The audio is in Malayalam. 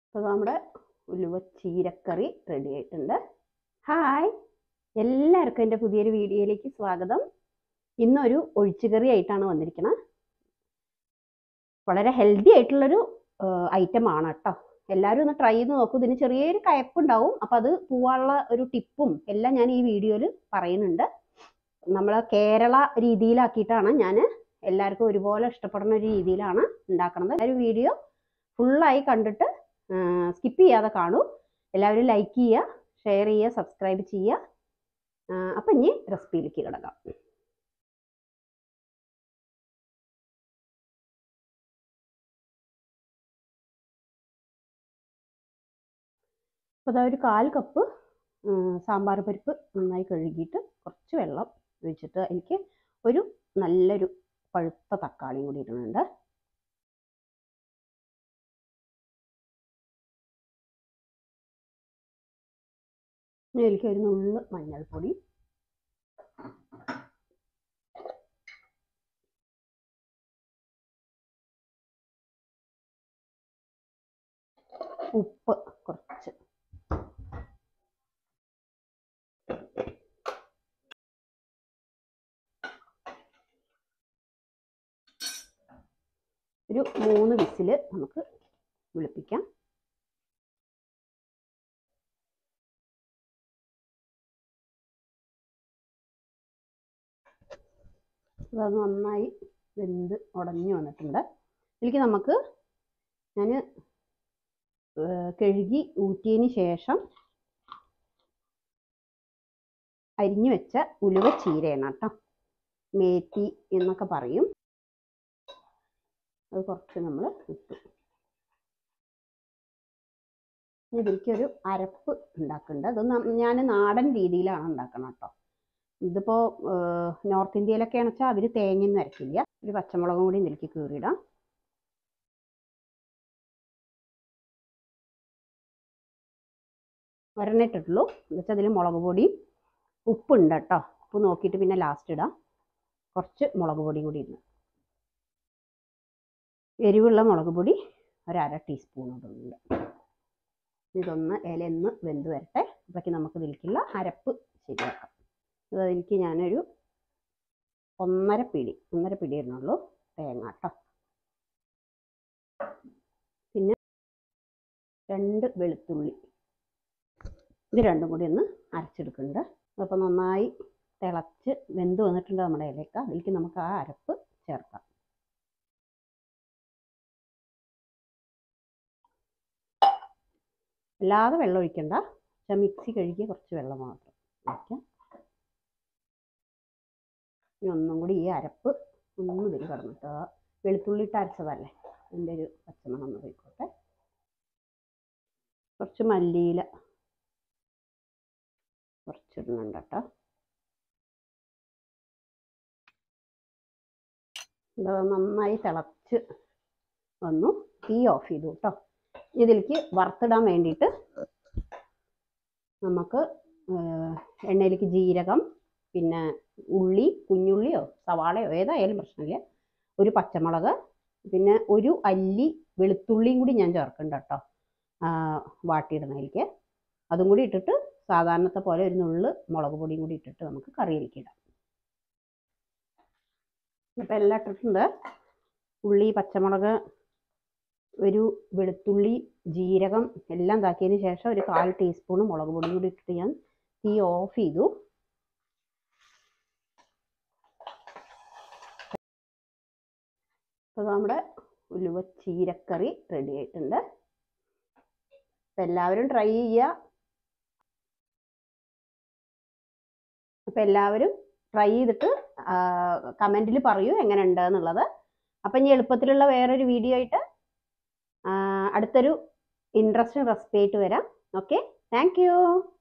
അപ്പോൾ നമ്മുടെ ഉലുവ ചീരക്കറി റെഡി ആയിട്ടുണ്ട് ഹായ് എല്ലാവർക്കും എൻ്റെ പുതിയൊരു വീഡിയോയിലേക്ക് സ്വാഗതം ഇന്നൊരു ഒഴിച്ചുകറി ആയിട്ടാണ് വന്നിരിക്കുന്നത് വളരെ ഹെൽത്തി ആയിട്ടുള്ളൊരു ഐറ്റം ആണ് കേട്ടോ എല്ലാവരും ഒന്ന് ട്രൈ ചെയ്ത് നോക്കൂ ഇതിന് ചെറിയൊരു കയപ്പുണ്ടാവും അപ്പം അത് പോവാനുള്ള ഒരു ടിപ്പും എല്ലാം ഞാൻ ഈ വീഡിയോയിൽ പറയുന്നുണ്ട് നമ്മൾ കേരള രീതിയിലാക്കിയിട്ടാണ് ഞാൻ എല്ലാവർക്കും ഒരുപോലെ ഇഷ്ടപ്പെടുന്ന ഒരു രീതിയിലാണ് ഉണ്ടാക്കുന്നത് ഒരു വീഡിയോ ഫുള്ളായി കണ്ടിട്ട് സ്കിപ്പ് ചെയ്യാതെ കാണൂ എല്ലാവരും ലൈക്ക് ചെയ്യുക ഷെയർ ചെയ്യുക സബ്സ്ക്രൈബ് ചെയ്യുക അപ്പം ഇനി റെസിപ്പിയിലേക്ക് കിടക്കാം അപ്പോൾ അതാ ഒരു കാൽ കപ്പ് സാമ്പാർ പരിപ്പ് നന്നായി കഴുകിയിട്ട് കുറച്ച് വെള്ളം ഒഴിച്ചിട്ട് എനിക്ക് ഒരു നല്ലൊരു പഴുത്ത തക്കാളിയും കൂടി ഇടുന്നുണ്ട് ഇനി എനിക്ക് ഒരു നുള്ള് മഞ്ഞൾപ്പൊടി ഉപ്പ് കുറച്ച് ഒരു മൂന്ന് വിസിൽ നമുക്ക് വിളിപ്പിക്കാം അത് നന്നായി വെന്ത് ഉടഞ്ഞു വന്നിട്ടുണ്ട് ഇതിലേക്ക് നമുക്ക് ഞാൻ കഴുകി ഊറ്റിയതിന് ശേഷം അരിഞ്ഞു വെച്ച ഉലുവ ചീരയാണ് കേട്ടോ മേത്തി എന്നൊക്കെ പറയും അത് കുറച്ച് നമ്മൾ ഇട്ടു ഇതിലേക്കൊരു അരപ്പ് ഉണ്ടാക്കുന്നുണ്ട് അത് ഞാൻ നാടൻ രീതിയിലാണ് ഉണ്ടാക്കണം കേട്ടോ ഇതിപ്പോൾ നോർത്ത് ഇന്ത്യയിലൊക്കെയാണെന്ന് വെച്ചാൽ അവർ തേങ്ങയൊന്നും അരക്കില്ല ഒരു പച്ചമുളകും കൂടി ഇതിലേക്ക് കീറിയിടാം ഒരെണ്ണ ഇട്ടിട്ടുള്ളൂ എന്നുവെച്ചാൽ അതിൽ മുളക് പൊടിയും ഉപ്പുണ്ട് കേട്ടോ ഉപ്പ് നോക്കിയിട്ട് പിന്നെ ലാസ്റ്റ് ഇടാം കുറച്ച് മുളക് പൊടിയും കൂടി ഇടുന്നു എരിവുള്ള മുളക് പൊടി ഒരര ടീസ്പൂൺ ഇടുന്നുണ്ട് ഇതൊന്ന് ഇലയൊന്ന് വെന്ത് വരട്ടെ അപ്പോഴേക്ക് നമുക്ക് ഇതിലേക്കുള്ള അരപ്പ് ശരിയാക്കാം അതിലേക്ക് ഞാനൊരു ഒന്നര പിടി ഒന്നര പിടി ഇടുന്നുള്ളൂ തേങ്ങ കേട്ടോ പിന്നെ രണ്ട് വെളുത്തുള്ളി ഇത് രണ്ടും കൂടി ഒന്ന് അരച്ചെടുക്കുന്നുണ്ട് അപ്പോൾ നന്നായി തിളച്ച് വെന്ത് വന്നിട്ടുണ്ട് നമ്മുടെ ഇലക്ക അതിലേക്ക് നമുക്ക് ആ അരപ്പ് ചേർക്കാം അല്ലാതെ വെള്ളം ഒഴിക്കണ്ട പക്ഷെ മിക്സി കഴുകിയ കുറച്ച് വെള്ളം മാത്രം ഒഴിക്കാം ഇനി ഒന്നും കൂടി ഈ അരപ്പ് ഒന്നും ഇതിൽ കിടന്നിട്ട് വെളുത്തുള്ളി ഇട്ട് അരച്ചതല്ലേ അതിൻ്റെ ഒരു പച്ചമണം ഒന്ന് പോയിക്കോട്ടെ കുറച്ച് മല്ലിയില കുറച്ചിടുന്നുണ്ട് കേട്ടോ ഇത് നന്നായി തിളച്ച് വന്നു തീ ഓഫ് ചെയ്തു കേട്ടോ ഇതിലേക്ക് വറുത്തിടാൻ വേണ്ടിയിട്ട് നമുക്ക് എണ്ണയിലേക്ക് ജീരകം പിന്നെ ഉള്ളി കുഞ്ഞുള്ളിയോ സവാളയോ ഏതായാലും പ്രശ്നമില്ല ഒരു പച്ചമുളക് പിന്നെ ഒരു അല്ലി വെളുത്തുള്ളിയും കൂടി ഞാൻ ചേർക്കുന്നുണ്ട് കേട്ടോ വാട്ടിയിടുന്നതിലേക്ക് അതും കൂടി ഇട്ടിട്ട് സാധാരണത്തെ പോലെ ഒരു നുള്ള് മുളക് പൊടിയും കൂടി ഇട്ടിട്ട് നമുക്ക് കറിയിലേക്ക് ഇടാം ഇപ്പം എല്ലാം ഇട്ടിട്ടുണ്ട് ഉള്ളി പച്ചമുളക് ഒരു വെളുത്തുള്ളി ജീരകം എല്ലാം ഇതാക്കിയതിന് ശേഷം ഒരു കാൽ ടീസ്പൂൺ മുളക് പൊടിയും കൂടി ഇട്ടിട്ട് ഞാൻ തീ ഓഫ് ചെയ്തു അപ്പോൾ നമ്മുടെ ഉലുവ ചീരക്കറി റെഡി ആയിട്ടുണ്ട് അപ്പം എല്ലാവരും ട്രൈ ചെയ്യുക അപ്പം എല്ലാവരും ട്രൈ ചെയ്തിട്ട് കമൻറ്റിൽ പറയൂ എങ്ങനെ ഉണ്ട് എന്നുള്ളത് അപ്പം ഇനി എളുപ്പത്തിലുള്ള വേറൊരു വീഡിയോ ആയിട്ട് അടുത്തൊരു ഇൻട്രസ്റ്റിംഗ് റെസിപ്പി ആയിട്ട് വരാം ഓക്കെ താങ്ക്